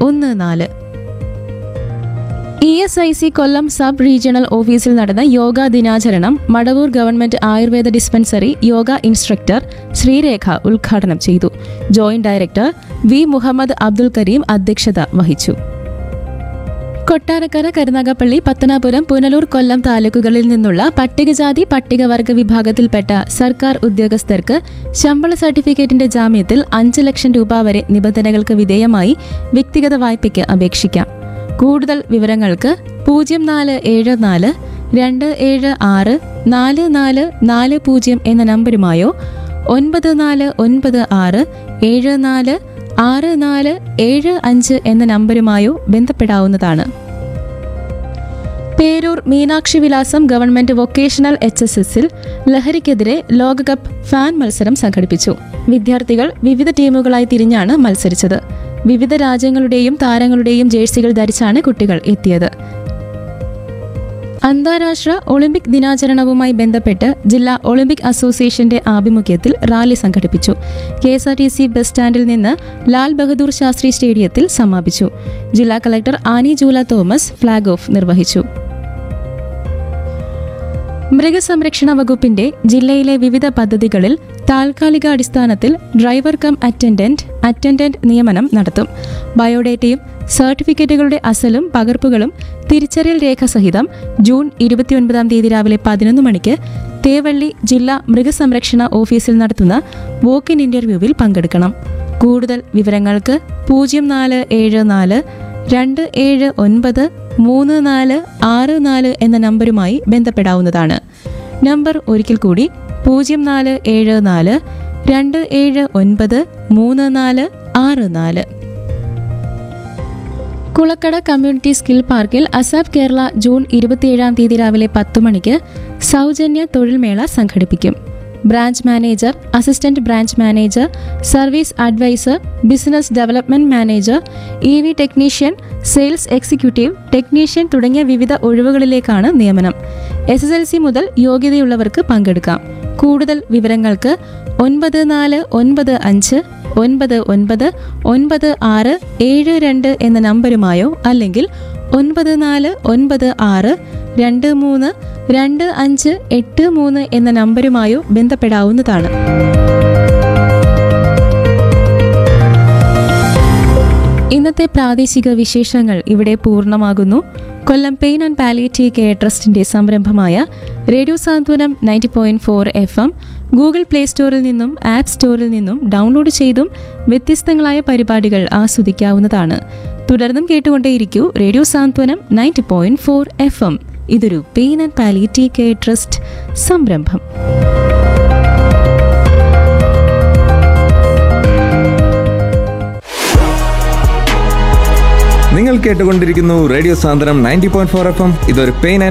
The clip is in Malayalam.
ഒന്ന് നാല് E S I C Kollam sub regional ഓഫീസിൽ നടന്ന യോഗ ദിനാചരണം Madavoor government Ayurveda dispensary yoga instructor Sreerekha ഉദ്ഘാടനം ചെയ്തു joint director V Muhammad Abdul Kareem അധ്യക്ഷത വഹിച്ചു കൊട്ടാരക്കര കരുനാഗപ്പള്ളി പത്തനാപുരം പുനലൂർ കൊല്ലം താലൂക്കുകളിൽ നിന്നുള്ള പട്ടികജാതി പട്ടികവർഗ വിഭാഗത്തിൽപ്പെട്ട സർക്കാർ ഉദ്യോഗസ്ഥർക്ക് ശമ്പള സർട്ടിഫിക്കറ്റിന്റെ ജാമ്യത്തിൽ അഞ്ച് ലക്ഷം രൂപ വരെ നിബന്ധനകൾക്ക് വിധേയമായി വ്യക്തിഗത വായ്പയ്ക്ക് അപേക്ഷിക്കാം കൂടുതൽ വിവരങ്ങൾക്ക് പൂജ്യം നാല് ഏഴ് നാല് രണ്ട് ഏഴ് ആറ് നാല് നാല് നാല് പൂജ്യം എന്ന നമ്പരുമായോ ഒൻപത് നാല് ഒൻപത് ആറ് ഏഴ് നാല് ആറ് നാല് ഏഴ് അഞ്ച് എന്ന നമ്പരുമായോ ബന്ധപ്പെടാവുന്നതാണ് പേരൂർ മീനാക്ഷി വിലാസം ഗവൺമെന്റ് വൊക്കേഷണൽ എച്ച് എസ് എസിൽ ലഹരിക്കെതിരെ ലോകകപ്പ് ഫാൻ മത്സരം സംഘടിപ്പിച്ചു വിദ്യാർത്ഥികൾ വിവിധ ടീമുകളായി തിരിഞ്ഞാണ് മത്സരിച്ചത് വിവിധ രാജ്യങ്ങളുടെയും താരങ്ങളുടെയും ജേഴ്സികൾ ധരിച്ചാണ് കുട്ടികൾ എത്തിയത് അന്താരാഷ്ട്ര ഒളിമ്പിക് ദിനാചരണവുമായി ബന്ധപ്പെട്ട് ജില്ലാ ഒളിമ്പിക് അസോസിയേഷന്റെ ആഭിമുഖ്യത്തിൽ റാലി സംഘടിപ്പിച്ചു K S R T C bus സ്റ്റാൻഡിൽ നിന്ന് ലാൽ ബഹദൂർ ശാസ്ത്രി സ്റ്റേഡിയത്തിൽ സമാപിച്ചു ജില്ലാ collector Annie Jula Thomas flag off നിർവഹിച്ചു മൃഗസംരക്ഷണ വകുപ്പിന്റെ ജില്ലയിലെ വിവിധ പദ്ധതികളിൽ താൽക്കാലിക അടിസ്ഥാനത്തിൽ ഡ്രൈവർ കം അറ്റൻഡന്റ് അറ്റൻഡന്റ് നിയമനം നടത്തും ബയോഡേറ്റയും സർട്ടിഫിക്കറ്റുകളുടെ അസലും പകർപ്പുകളും തിരിച്ചറിയൽ രേഖ സഹിതം ജൂൺ ഇരുപത്തിയൊൻപതാം തീയതി രാവിലെ പതിനൊന്ന് മണിക്ക് തേവള്ളി ജില്ലാ മൃഗസംരക്ഷണ ഓഫീസിൽ നടത്തുന്ന വോക്ക് ഇൻ ഇന്റർവ്യൂവിൽ പങ്കെടുക്കണം കൂടുതൽ വിവരങ്ങൾക്ക് പൂജ്യം നാല് ഏഴ് നാല് രണ്ട് ഏഴ് ഒൻപത് മൂന്ന് നാല് ആറ് നാല് എന്ന നമ്പരുമായി ബന്ധപ്പെടാവുന്നതാണ് നമ്പർ ഒരിക്കൽ കൂടി പൂജ്യം നാല് ഏഴ് നാല് രണ്ട് ഏഴ് ഒൻപത് മൂന്ന് നാല് ആറ് നാല് കുളക്കട കമ്മ്യൂണിറ്റി സ്കിൽ പാർക്കിൽ അസാബ് കേരള ജൂൺ ഇരുപത്തിയേഴാം തീയതി രാവിലെ പത്ത് മണിക്ക് സൗജന്യ തൊഴിൽമേള സംഘടിപ്പിക്കും branch manager assistant branch manager service advisor business development manager E V technician sales executive technician തുടങ്ങിയ വിവിധ ഒഴിവുകളിലേക്കാണ് നിയമനം എസ് എസ് എൽ സി മുതൽ യോഗ്യതയുള്ളവർക്ക് പങ്കെടുക്കാം കൂടുതൽ വിവരങ്ങൾക്ക് ഒൻപത് നാല് ഒൻപത് അഞ്ച് ഒൻപത് ഒൻപത് ഒൻപത് ആറ് ഏഴ് രണ്ട് എന്ന നമ്പരുമായോ അല്ലെങ്കിൽ ഒൻപത് നാല് ഒൻപത് ആറ് രണ്ട് മൂന്ന് രണ്ട് അഞ്ച് എട്ട് മൂന്ന് എന്ന നമ്പരുമായോ ബന്ധപ്പെടാവുന്നതാണ് ഇന്നത്തെ പ്രാദേശിക വിശേഷങ്ങൾ ഇവിടെ പൂർണ്ണമാകുന്നു Kollam pain and palliative care ട്രസ്റ്റിന്റെ സംരംഭമായ radio Santhwanam ninety point four F M Google play സ്റ്റോറിൽ നിന്നും ആപ്പ് സ്റ്റോറിൽ നിന്നും ഡൗൺലോഡ് ചെയ്തും വ്യത്യസ്തങ്ങളായ പരിപാടികൾ ആസ്വദിക്കാവുന്നതാണ് തുടർന്നും കേട്ടുകൊണ്ടേയിരിക്കൂ radio Santhwanam ninety point four F M ഇതൊരു pain and palliative care trust സംരംഭം നിങ്ങൾ കേട്ടുകൊണ്ടിരിക്കുന്നു radio Santhwanam ninety point four F M ഇതൊരു പെയിൻ